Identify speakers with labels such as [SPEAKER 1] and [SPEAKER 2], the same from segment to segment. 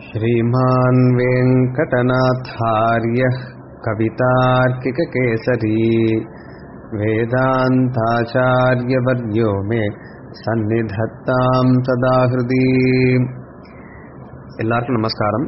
[SPEAKER 1] श्रीमान् वेङ्कटनाथार्यः कवितार्किककेसरी वेदान्ताचार्यवर्यो मे சந்நிதத்தாம் சதா ஹிருதி எல்லாருக்கும் நமஸ்காரம்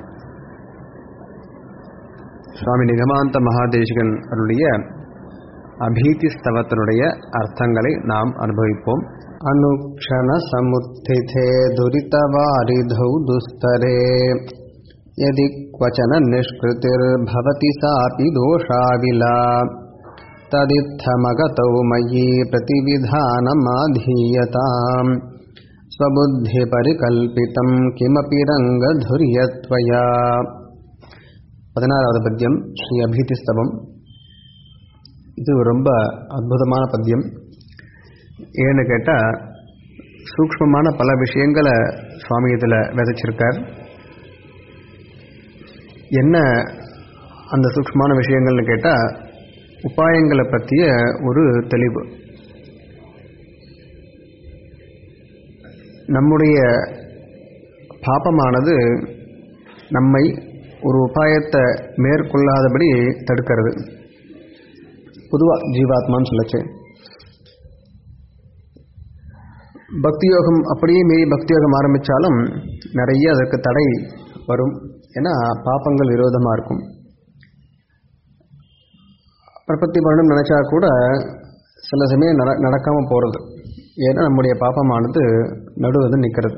[SPEAKER 1] சுவாமி நிகமாந்த மகாதேசிகன் அருளிய அபீதி ஸ்தவத்தினுடைய அர்த்தங்களை நாம் அனுபவிப்போம் அனுக்ஷண சமுத்திதே துரிதவாரிதௌ துஸ்தரே यदि क्वचन निष्कृतिर्भवति सापि दोषाविला तदित्थमगतौ मयि प्रतिविधानमाधीयताम् स्वबुद्धिपरिकल्पितं किमपि रङ्गधुर्यत्वया பதினாறாவது பத்தியம் ஸ்ரீ அபீதி ஸ்தவம் இது ரொம்ப அற்புதமான பத்தியம் ஏன்னு கேட்டால் சூக்ஷ்மமான பல விஷயங்களை சுவாமி இதில் விதைச்சிருக்கார் என்ன அந்த சூக்ஷ்மமான விஷயங்கள்னு கேட்டால் உபாயங்களை பற்றிய ஒரு தெளிவு நம்முடைய பாபமானது நம்மை ஒரு உபாயத்தை மேற்கொள்ளாதபடி தடுக்கிறது பொதுவாக ஜீவாத்மான்னு சொல்லச்சு பக்தி யோகம் அப்படியே மீறி பக்தி யோகம் ஆரம்பித்தாலும் நிறைய அதற்கு தடை வரும் ஏன்னா பாப்பங்கள் விரோதமாக இருக்கும் பிரபத்தி பண்ணணும் நினச்சா கூட சில சமயம் நட நடக்காமல் போகிறது ஏன்னா நம்முடைய பாப்பமானது நடுவது நிற்கிறது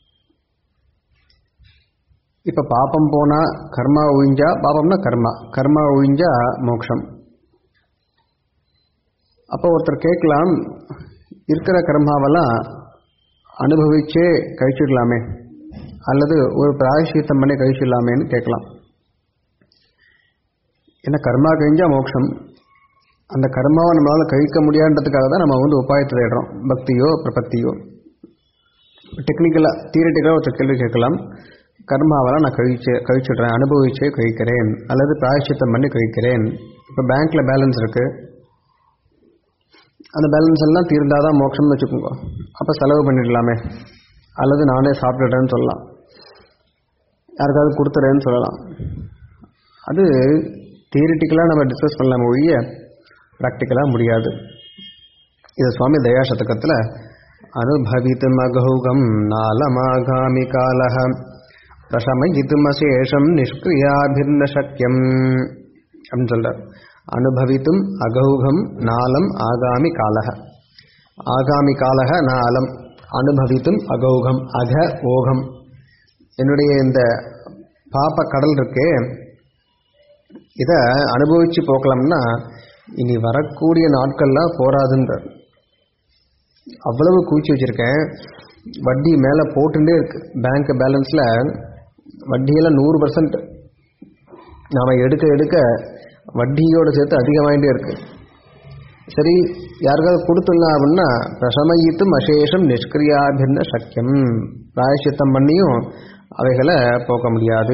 [SPEAKER 1] இப்போ பாப்பம் போனால் கர்மா ஒழிஞ்சா பாப்பம்னா கர்மா கர்மா ஒழிஞ்சா மோட்சம் அப்போ ஒருத்தர் கேட்கலாம் இருக்கிற கர்மாவெல்லாம் அனுபவிச்சே கழிச்சிடலாமே அல்லது ஒரு பிராயசீத்தம் பண்ணி கழிச்சிடலாமேன்னு கேட்கலாம் ஏன்னா கர்மா கழிஞ்சா மோட்சம் அந்த கர்மாவை நம்மளால் கழிக்க முடியாதுன்றதுக்காக தான் நம்ம வந்து உபாயத்தை தேடுறோம் பக்தியோ பிரபத்தியோ டெக்னிக்கலாக தியரட்டிக்கலாக ஒருத்தர் கேள்வி கேட்கலாம் கர்மாவெல்லாம் நான் கழிச்சு கழிச்சிடுறேன் அனுபவிச்சே கழிக்கிறேன் அல்லது பிராயசித்தம் பண்ணி கழிக்கிறேன் இப்போ பேங்க்கில் பேலன்ஸ் இருக்குது அந்த பேலன்ஸ் எல்லாம் தீர்ந்தால் தான் மோட்சம்னு வச்சுக்கோங்க அப்போ செலவு பண்ணிடலாமே அல்லது நானே சாப்பிட்டுடுறேன்னு சொல்லலாம் யாருக்காவது கொடுத்துறேன்னு சொல்லலாம் அது தியரிட்டிக்கலாக நம்ம டிஸ்கஸ் பண்ணலாம் ஒழிய ப்ராக்டிக்கலாக முடியாது இது சுவாமி தயா சதகத்தில் அனுபவித்து மகௌகம் நாலமாகாமி காலக பிரசமயித்துமசேஷம் நிஷ்கிரியாபிர்ன சக்கியம் அப்படின்னு சொல்கிறார் அனுபவித்தும் அகௌகம் நாலம் ஆகாமி காலக ஆகாமி காலக நாலம் அனுபவித்தும் அகௌகம் அக ஓகம் என்னுடைய இந்த பாப்ப கடல் இருக்கே இதை அனுபவித்து போக்கலாம்னா இனி வரக்கூடிய நாட்கள்லாம் போராதுன்ற அவ்வளவு கூச்சி வச்சுருக்கேன் வட்டி மேலே போட்டுட்டே இருக்கு பேங்க் பேலன்ஸில் வட்டியெல்லாம் நூறு பர்சன்ட் நாம் எடுக்க எடுக்க வட்டியோடு சேர்த்து அதிகமாகிட்டே இருக்கு சரி யாருக்காவது கொடுத்துடலாம் அப்படின்னா பிரசமயித்தும் அசேஷம் நிஷ்கிரியாபின்ன சக்கியம் பிராயசித்தம் பண்ணியும் அவைகளை போக்க முடியாது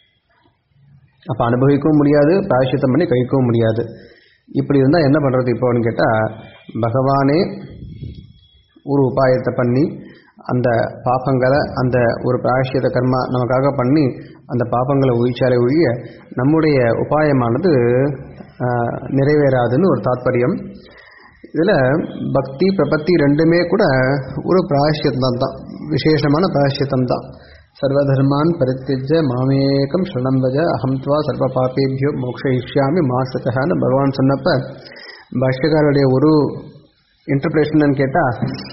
[SPEAKER 1] அப்போ அனுபவிக்கவும் முடியாது பிராயசித்தம் பண்ணி கழிக்கவும் முடியாது இப்படி இருந்தால் என்ன பண்ணுறது இப்போன்னு கேட்டால் பகவானே ஒரு உபாயத்தை பண்ணி அந்த பாப்பங்களை அந்த ஒரு பிராயசியத கர்மா நமக்காக பண்ணி அந்த பாப்பங்களை ஒழிச்சாலே ஒழிய நம்முடைய உபாயமானது நிறைவேறாதுன்னு ஒரு தாத்பரியம் இதில் பக்தி பிரபத்தி ரெண்டுமே கூட ஒரு பிராயசியத்தம் தான் விசேஷமான பிராயசியத்தம் தான் சர்வதர்மான் பரித்தியஜ மாமேகம் ஸ்ரணம்பஜ அகம் துவா சர்வ பாப்பேபியோ மோக்ஷயிஷ்யாமி மாசத்தகான்னு பகவான் சொன்னப்ப பாஷ்யக்காரருடைய ஒரு இன்டர்பிரேஷன் கேட்டால்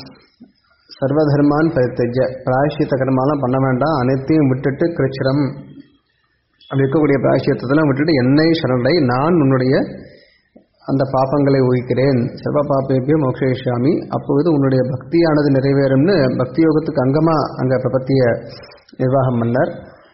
[SPEAKER 1] சர்வதர்மான் பரித்தஜ பிராயசியத்த கர்மாலாம் பண்ண வேண்டாம் அனைத்தையும் விட்டுட்டு கிருச்சிரம் அப்படி இருக்கக்கூடிய பிராயசியத்தெல்லாம் விட்டுட்டு என்னை சரணடை நான் உன்னுடைய அந்த பாப்பங்களை ஒழிக்கிறேன் சர்வ பாப்பேபியோ மோக்ஷயிஷ்யாமி அப்பொழுது உன்னுடைய பக்தியானது நிறைவேறும்னு பக்தி யோகத்துக்கு அங்கமாக அங்கே பிரபத்திய நிர்வாகம் பண்ணார்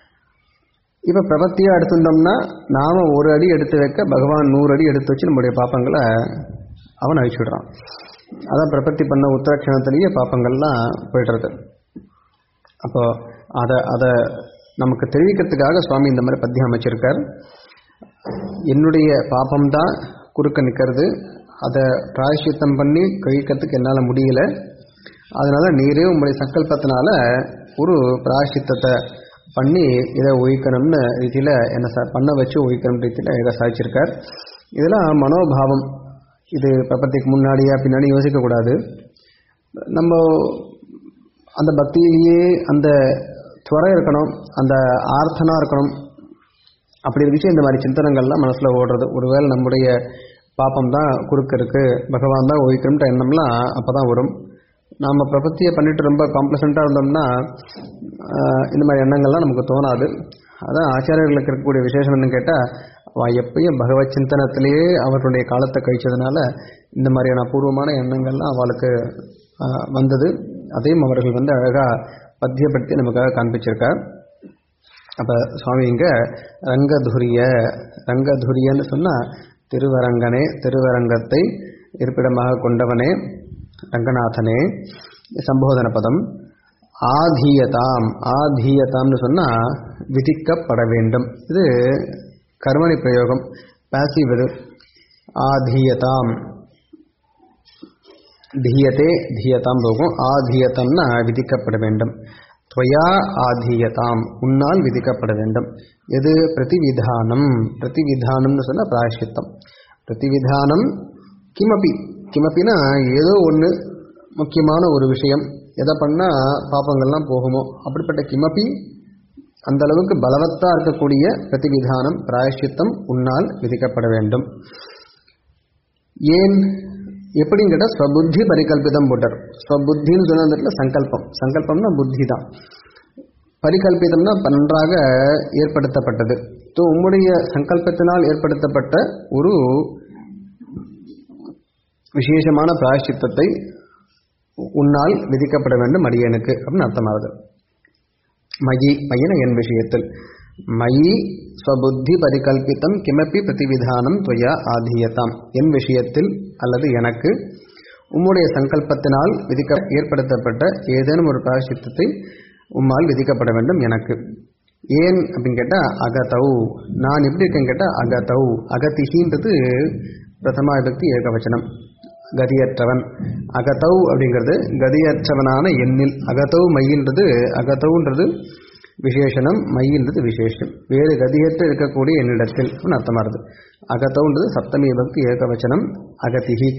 [SPEAKER 1] இப்போ பிரபத்தியாக எடுத்துட்டோம்னா நாம் ஒரு அடி எடுத்து வைக்க பகவான் நூறு அடி எடுத்து வச்சு நம்முடைய பாப்பங்களை அவன் அழிச்சுடுறான் அதான் பிரபத்தி பண்ண உத்தரட்சணத்திலேயே பாப்பங்கள்லாம் போய்டுறது அப்போ அதை அதை நமக்கு தெரிவிக்கிறதுக்காக சுவாமி இந்த மாதிரி பத்தியம் அமைச்சிருக்கார் என்னுடைய பாப்பம்தான் குறுக்க நிற்கிறது அதை பிராயசித்தம் பண்ணி கழிக்கிறதுக்கு என்னால் முடியல அதனால் நீரே உங்களுடைய சங்கல்பத்தினால ஒரு பிராயசித்தத்தை பண்ணி இதை ஒழிக்கணும்னு ரீதியில் என்ன ச பண்ண வச்சு ஒழிக்கணும் ரீதியில் இதை சாதிச்சிருக்கார் இதெல்லாம் மனோபாவம் இது பிரபத்திக்கு முன்னாடியா பின்னாடி யோசிக்கக்கூடாது நம்ம அந்த பக்தியிலேயே அந்த துறை இருக்கணும் அந்த ஆர்த்தனா இருக்கணும் அப்படி இருந்துச்சு இந்த மாதிரி சிந்தனங்கள்லாம் மனசில் ஓடுறது ஒருவேளை நம்முடைய பாப்பம் தான் குறுக்க இருக்கு பகவான் தான் ஒழிக்கணும்ன்ற எண்ணம்லாம் அப்போ தான் வரும் நாம் பிரபத்தியை பண்ணிட்டு ரொம்ப காம்ப்ளசண்ட்டாக இருந்தோம்னா ஆஹ், இந்த மாதிரி எண்ணங்கள்லாம் நமக்கு தோணாது அதான் ஆச்சாரியர்களுக்கு இருக்கக்கூடிய விசேஷம் என்னன்னு கேட்டால் அவன் எப்பயும் பகவத் சிந்தனத்திலேயே அவர்களுடைய காலத்தை கழிச்சதுனால இந்த மாதிரியான அபூர்வமான எண்ணங்கள்லாம் அவளுக்கு ஆஹ், வந்தது அதையும் அவர்கள் வந்து அழகாக பத்தியப்படுத்தி நமக்காக காண்பிச்சிருக்கார் அப்போ சுவாமி இங்க ரங்கதுரிய ரங்கதுரியன்னு சொன்னா திருவரங்கனே திருவரங்கத்தை இருப்பிடமாக கொண்டவனே ரங்கநாதனே சம்போதன பதம் ஆதீயதாம் ஆதீயதாம்னு சொன்னா விதிக்கப்பட வேண்டும் இது கர்மணி பிரயோகம் பாசிவ் இது ஆதீயதாம் தீயத்தே தீயதாம் போகும் ஆதீயதம்னா விதிக்கப்பட வேண்டும் துவயா ஆதீயதாம் உன்னால் விதிக்கப்பட வேண்டும் எது பிரதிவிதானம் பிரதிவிதானம்னு சொன்னா பிராயஷ்சித்தம் பிரதிவிதானம் கிமபி கிமப்பினா ஏதோ ஒன்று முக்கியமான ஒரு விஷயம் எதை பண்ணால் பாப்பங்கள்லாம் போகுமோ அப்படிப்பட்ட கிமப்பி அந்த அளவுக்கு பலவத்தா இருக்கக்கூடிய பிரதிவிதானம் பிராயஷ்சித்தம் உன்னால் விதிக்கப்பட வேண்டும் ஏன் எப்படின்னு கேட்டால் ஸ்வபுத்தி பரிகல்பிதம் போட்டார் ஸ்வபுத்தின்னு சொன்னதுல சங்கல்பம் சங்கல்பம்னா புத்தி தான் பரிகல்பிதம்னா நன்றாக ஏற்படுத்தப்பட்டது ஸோ உம்முடைய சங்கல்பத்தினால் ஏற்படுத்தப்பட்ட ஒரு விசேஷமான பிராயஷ்சித்தத்தை உன்னால் விதிக்கப்பட வேண்டும் அடியனுக்கு அப்படின்னு அர்த்தமாகுது மயி மயின என் விஷயத்தில் மயி ஸ்வபுத்தி பரிகல்பித்தம் கிமப்பி பிரதிவிதானம் துவயா ஆதீயதாம் என் விஷயத்தில் அல்லது எனக்கு உம்முடைய சங்கல்பத்தினால் விதிக்க ஏற்படுத்தப்பட்ட ஏதேனும் ஒரு பிராயசித்தத்தை உம்மால் விதிக்கப்பட வேண்டும் எனக்கு ஏன் அப்படின்னு கேட்டால் அகதௌ நான் எப்படி இருக்கேன்னு கேட்டால் அகதௌ அகதிகின்றது பிரதமா விபக்தி ஏகவச்சனம் கதியற்றவன் அகதௌ அப்படிங்கிறது கதியற்றவனான எண்ணில் அகதௌ மையின்றது அகதௌன்றது விசேஷனம் மையின்றது விசேஷம் வேறு கதியற்று இருக்கக்கூடிய என்னிடத்தில் அப்படின்னு அர்த்தமாகுது அகதௌன்றது சப்தமி பக்தி ஏகவச்சனம் அகதிகி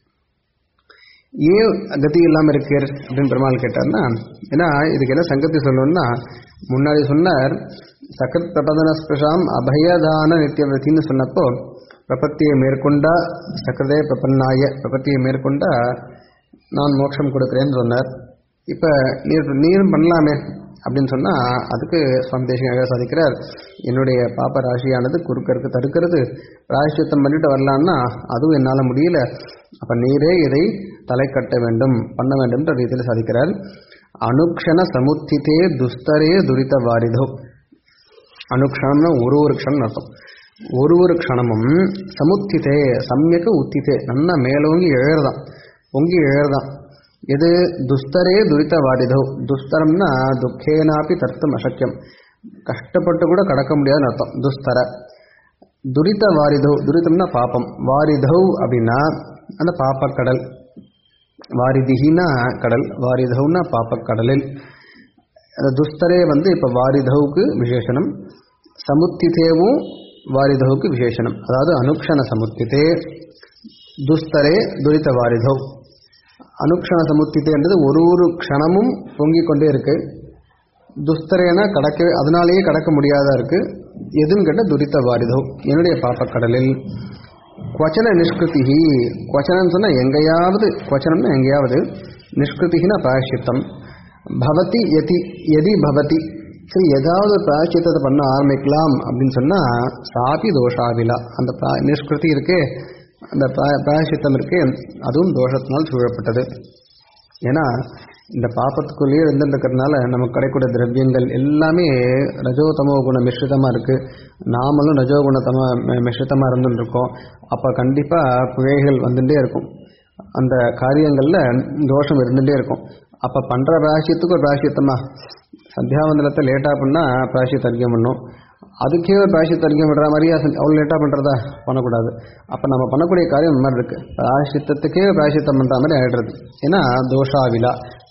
[SPEAKER 1] ஏன் கதி இல்லாமல் இருக்கீர் அப்படின்னு பெருமாள் கேட்டார்னா ஏன்னா இதுக்கு என்ன சங்கத்தி சொல்லணும்னா முன்னாடி சொன்னார் சகத் பிரபதன ஸ்பிருஷாம் அபயதான நித்தியவதின்னு சொன்னப்போ பிரபத்தியை மேற்கொண்டா சக்கரதே பிரபன்னாய பிரபத்தியை மேற்கொண்டா நான் மோட்சம் கொடுக்குறேன்னு சொன்னார் இப்போ நீர் நீரும் பண்ணலாமே அப்படின்னு சொன்னால் அதுக்கு சுவாமி தேசிக சாதிக்கிறார் என்னுடைய பாப்ப ராசியானது குறுக்கருக்கு தடுக்கிறது பிராயசித்தம் பண்ணிட்டு வரலான்னா அதுவும் என்னால் முடியல அப்போ நீரே இதை தலை கட்ட வேண்டும் பண்ண வேண்டும்ன்ற ரீதியில் சாதிக்கிறார் அனுக்ஷண சமுத்திதே துஸ்தரே துரித வாரிதோ அனுக்ஷணம்னா ஒரு ஒரு க்ஷணம் அர்த்தம் ஒரு ஒரு க்ஷணமும் சமுத்திதே சமயக்கு உத்திதே நல்லா மேலோங்கி எழறதான் பொங்கி எழறதான் எது துஸ்தரே துரித வாரிதோ துஸ்தரம்னா துக்கேனாப்பி தர்த்தம் அசக்கியம் கஷ்டப்பட்டு கூட கடக்க முடியாதுன்னு அர்த்தம் துஸ்தர துரித வாரிதோ துரிதம்னா பாப்பம் வாரிதௌ அப்படின்னா அந்த பாப்பக்கடல் வாரிதிகினா கடல் வாரிதௌனா பாப்பக்கடலில் அந்த துஸ்தரே வந்து இப்போ வாரிதவுக்கு விசேஷனம் சமுத்திதேவும் வாரிதவுக்கு விசேஷனம் அதாவது அனுக்ஷண சமுத்திதே துஸ்தரே துரித வாரிதௌ அனுக்ஷண சமுத்திதேன்றது ஒரு ஒரு க்ஷணமும் பொங்கிக் கொண்டே இருக்கு துஸ்தரேனா கடக்க அதனாலேயே கடக்க முடியாதா இருக்கு எதுன்னு கேட்டால் துரித வாரிதோ என்னுடைய பாப்பக்கடலில் குவச்சன நிஷ்கிருதிஹி குவச்சனம்னு சொன்னால் எங்கேயாவது குவச்சனம்னா எங்கேயாவது நிஷ்கிருதினா பிராயஷ்சித்தம் பவதி எதி எதி பவதி சரி ஏதாவது பிராயஷ்சித்தத்தை பண்ண ஆரம்பிக்கலாம் அப்படின்னு சொன்னால் சாபி தோஷாவிலா அந்த பிரா- நிஷ்கிருதி இருக்கே அந்த பிரா- பிராயஷ்சித்தம் இருக்கே அதுவும் தோஷத்தினால் சூழப்பட்டது ஏன்னா இந்த பாப்பத்துக்குள்ளேயே இருந்துருக்கிறதுனால நமக்கு கிடைக்கூடிய திரவியங்கள் எல்லாமே ரஜோதமோ குண மிஸ்ரிதமாக இருக்குது நாமளும் ரஜோகுணத்தம மிஸ்ரிதமாக இருந்துட்டு இருக்கோம் அப்போ கண்டிப்பாக பிழைகள் வந்துட்டே இருக்கும் அந்த காரியங்களில் தோஷம் இருந்துகிட்டே இருக்கும் அப்போ பண்ணுற பிராயசியத்துக்கு ஒரு பிராயசியத்தமா சந்தியாவந்தனத்தை லேட்டாக பண்ணால் பிராயசியத்தை அதிகம் பண்ணும் அதுக்கே ஒரு பிராயசியத்தை அதிகம் பண்ணுற மாதிரியா அவ்வளோ லேட்டாக பண்ணுறதா பண்ணக்கூடாது அப்போ நம்ம பண்ணக்கூடிய காரியம் இந்த மாதிரி இருக்குது பிராயசித்தத்துக்கே பிராயசித்தம் பண்ணுற மாதிரி ஆகிடுறது ஏன்னா தோஷாவிலா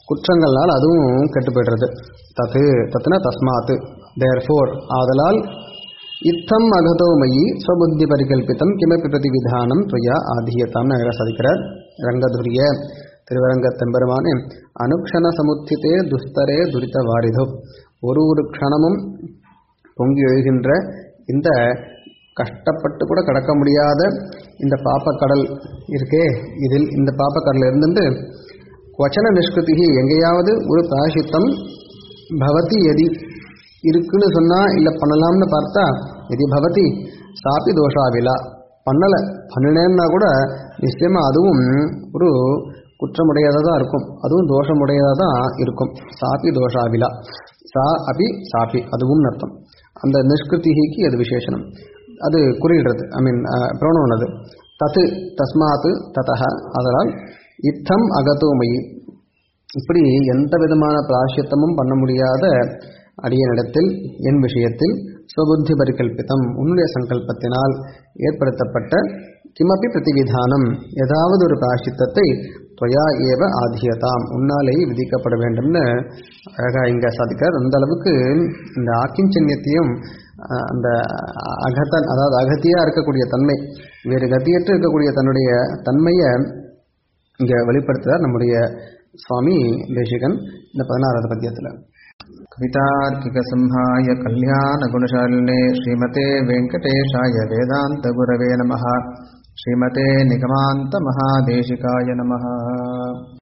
[SPEAKER 1] குற்றங்கள்னால் அதுவும் கெட்டு போய்டுறது தத்து தத்துனா தஸ்மாத்து தேர் ஃபோர் ஆதலால் இத்தம் அகதோ மயி ஸ்வபுத்தி பரிகல்பித்தம் கிமப்பி பிரதிவிதானம் துவயா ஆதியத்தாம்னு அழகாக சாதிக்கிறார் ரங்கதுரிய திருவரங்க தெம்பெருமானே அனுக்ஷண சமுத்தித்தே துஸ்தரே துரித வாரிதோ ஒரு ஒரு க்ஷணமும் பொங்கி எழுகின்ற இந்த கஷ்டப்பட்டு கூட கடக்க முடியாத இந்த பாப்பக்கடல் இருக்கே இதில் இந்த பாப்பக்கடல் இருந்துட்டு வச்சன நிஷ்கிருதி எங்கேயாவது ஒரு பிராயசித்தம் பவதி எதி இருக்குன்னு சொன்னா இல்ல பண்ணலாம்னு பார்த்தா எதி பவதி சாப்பி தோஷாவிலா பண்ணல பண்ணினேன்னா கூட நிச்சயமா அதுவும் ஒரு குற்றமுடையதாக தான் இருக்கும் அதுவும் தோஷமுடையதாக தான் இருக்கும் சாப்பி தோஷாவிலா சா அபி சாப்பி அதுவும் அர்த்தம் அந்த நிஷ்கிருதிக்கு அது விசேஷனம் அது குறியிடுறது ஐ மீன் ப்ரோனோன் அது தத்து தஸ்மாத்து ததக அதனால் இத்தம் அகத்தோமயி இப்படி எந்த விதமான பிராசியத்தமும் பண்ண முடியாத அடியனிடத்தில் என் விஷயத்தில் ஸ்வபுத்தி பரிகல்பித்தம் உன்னுடைய சங்கல்பத்தினால் ஏற்படுத்தப்பட்ட கிமப்பி பிரதிவிதானம் ஏதாவது ஒரு பிராசித்தத்தை துவயா ஏவ ஆதியதாம் உன்னாலேயே விதிக்கப்பட வேண்டும்னு அழகா இங்க சாதிக்கிறார் அந்த அளவுக்கு இந்த ஆக்கிஞ்சன்யத்தையும் அந்த அகத்தன் அதாவது அகத்தியா இருக்கக்கூடிய தன்மை வேறு கத்தியற்று இருக்கக்கூடிய தன்னுடைய தன்மையை இங்க வெளிப்படுத்துறார் நம்முடைய சுவாமி தேசிகன் இந்த பதினாறாவது பத்தியத்தில்
[SPEAKER 2] कवितार्किकसंहाय कल्याणगुणशालिने श्रीमते वेङ्कटेशाय वेदान्तगुरवे नमः श्रीमते निगमान्तमहादेशिकाय नमः